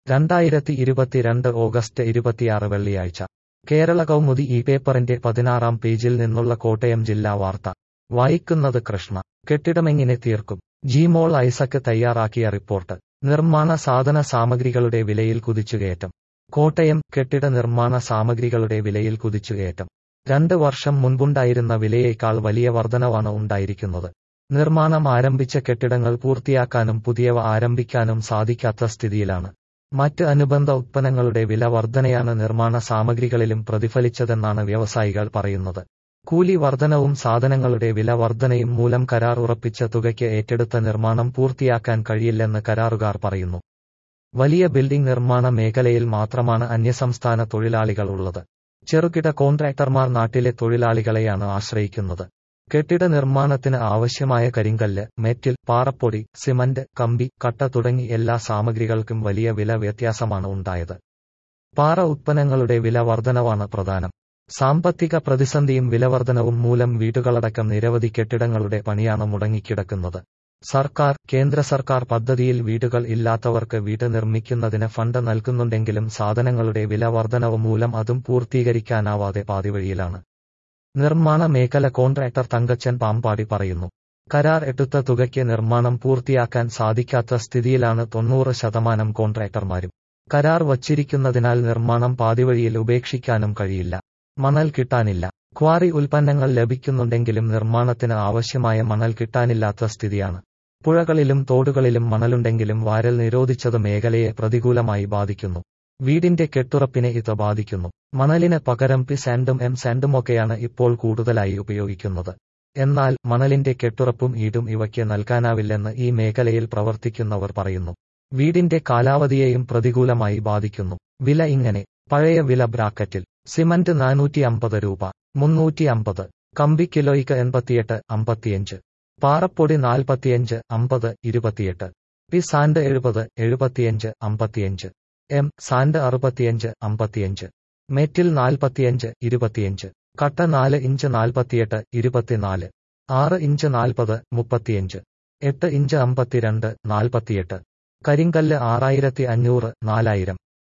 രണ്ടായിരത്തി ഇരുപത്തിരണ്ട് ഓഗസ്റ്റ് ഇരുപത്തിയാറ് വെള്ളിയാഴ്ച കേരള കൗമുദി ഈ പേപ്പറിന്റെ പതിനാറാം പേജിൽ നിന്നുള്ള കോട്ടയം ജില്ലാ വാർത്ത വായിക്കുന്നത് കൃഷ്ണ കെട്ടിടമെങ്ങനെ തീർക്കും ജിമോൾ ഐസക്ക് തയ്യാറാക്കിയ റിപ്പോർട്ട് നിർമ്മാണ സാധന സാമഗ്രികളുടെ വിലയിൽ കുതിച്ചുകയറ്റം കോട്ടയം കെട്ടിട നിർമ്മാണ സാമഗ്രികളുടെ വിലയിൽ കുതിച്ചുകയറ്റം രണ്ട് വർഷം മുൻപുണ്ടായിരുന്ന വിലയേക്കാൾ വലിയ വർധനവാണ് ഉണ്ടായിരിക്കുന്നത് നിർമ്മാണം ആരംഭിച്ച കെട്ടിടങ്ങൾ പൂർത്തിയാക്കാനും പുതിയവ ആരംഭിക്കാനും സാധിക്കാത്ത സ്ഥിതിയിലാണ് മറ്റ് അനുബന്ധ ഉത്പന്നങ്ങളുടെ വില വർധനയാണ് നിർമ്മാണ സാമഗ്രികളിലും പ്രതിഫലിച്ചതെന്നാണ് വ്യവസായികൾ പറയുന്നത് കൂലി വർധനവും സാധനങ്ങളുടെ വില വർധനയും മൂലം കരാർ ഉറപ്പിച്ച തുകയ്ക്ക് ഏറ്റെടുത്ത നിർമ്മാണം പൂർത്തിയാക്കാൻ കഴിയില്ലെന്ന് കരാറുകാർ പറയുന്നു വലിയ ബിൽഡിംഗ് നിർമ്മാണ മേഖലയിൽ മാത്രമാണ് അന്യസംസ്ഥാന തൊഴിലാളികൾ ഉള്ളത് ചെറുകിട കോൺട്രാക്ടർമാർ നാട്ടിലെ തൊഴിലാളികളെയാണ് ആശ്രയിക്കുന്നത് കെട്ടിട നിർമ്മാണത്തിന് ആവശ്യമായ കരിങ്കല്ല് മെറ്റിൽ പാറപ്പൊടി സിമന്റ് കമ്പി കട്ട തുടങ്ങി എല്ലാ സാമഗ്രികൾക്കും വലിയ വില വ്യത്യാസമാണ് ഉണ്ടായത് പാറ ഉത്പന്നങ്ങളുടെ വില വർധനവാണ് പ്രധാനം സാമ്പത്തിക പ്രതിസന്ധിയും വിലവർധനവും മൂലം വീടുകളടക്കം നിരവധി കെട്ടിടങ്ങളുടെ പണിയാണ് മുടങ്ങിക്കിടക്കുന്നത് സർക്കാർ കേന്ദ്ര സർക്കാർ പദ്ധതിയിൽ വീടുകൾ ഇല്ലാത്തവർക്ക് വീട് നിർമ്മിക്കുന്നതിന് ഫണ്ട് നൽകുന്നുണ്ടെങ്കിലും സാധനങ്ങളുടെ വില വർധനവ് മൂലം അതും പൂർത്തീകരിക്കാനാവാതെ പാതിവഴിയിലാണ് നിർമ്മാണ മേഖല കോൺട്രാക്ടർ തങ്കച്ചൻ പാമ്പാടി പറയുന്നു കരാർ എടുത്ത തുകയ്ക്ക് നിർമ്മാണം പൂർത്തിയാക്കാൻ സാധിക്കാത്ത സ്ഥിതിയിലാണ് തൊണ്ണൂറ് ശതമാനം കോൺട്രാക്ടർമാരും കരാർ വച്ചിരിക്കുന്നതിനാൽ നിർമ്മാണം പാതിവഴിയിൽ ഉപേക്ഷിക്കാനും കഴിയില്ല മണൽ കിട്ടാനില്ല ക്വാറി ഉൽപ്പന്നങ്ങൾ ലഭിക്കുന്നുണ്ടെങ്കിലും നിർമ്മാണത്തിന് ആവശ്യമായ മണൽ കിട്ടാനില്ലാത്ത സ്ഥിതിയാണ് പുഴകളിലും തോടുകളിലും മണലുണ്ടെങ്കിലും വാരൽ നിരോധിച്ചത് മേഖലയെ പ്രതികൂലമായി ബാധിക്കുന്നു വീടിന്റെ കെട്ടുറപ്പിനെ ഇത് ബാധിക്കുന്നു മണലിന് പകരം പി സാൻഡും എം സാൻഡുമൊക്കെയാണ് ഇപ്പോൾ കൂടുതലായി ഉപയോഗിക്കുന്നത് എന്നാൽ മണലിന്റെ കെട്ടുറപ്പും ഈടും ഇവയ്ക്ക് നൽകാനാവില്ലെന്ന് ഈ മേഖലയിൽ പ്രവർത്തിക്കുന്നവർ പറയുന്നു വീടിന്റെ കാലാവധിയെയും പ്രതികൂലമായി ബാധിക്കുന്നു വില ഇങ്ങനെ പഴയ വില ബ്രാക്കറ്റിൽ സിമന്റ് നാനൂറ്റി അമ്പത് രൂപ മുന്നൂറ്റി അമ്പത് കമ്പി കിലോയ്ക്ക് എൺപത്തിയെട്ട് അമ്പത്തിയഞ്ച് പാറപ്പൊടി നാൽപ്പത്തിയഞ്ച് അമ്പത് ഇരുപത്തിയെട്ട് പി സാൻഡ് എഴുപത് എഴുപത്തിയഞ്ച് അമ്പത്തിയഞ്ച് എം സാൻഡ് അറുപത്തിയഞ്ച് അമ്പത്തിയഞ്ച് മെറ്റിൽ നാൽപ്പത്തിയഞ്ച് ഇരുപത്തിയഞ്ച് കട്ട നാല് ഇഞ്ച് നാൽപ്പത്തിയെട്ട് ഇരുപത്തിനാല് ആറ് ഇഞ്ച് നാൽപ്പത് മുപ്പത്തിയഞ്ച് എട്ട് ഇഞ്ച് അമ്പത്തിരണ്ട് നാൽപ്പത്തിയെട്ട് കരിങ്കല്ല് ആറായിരത്തി അഞ്ഞൂറ് നാലായിരം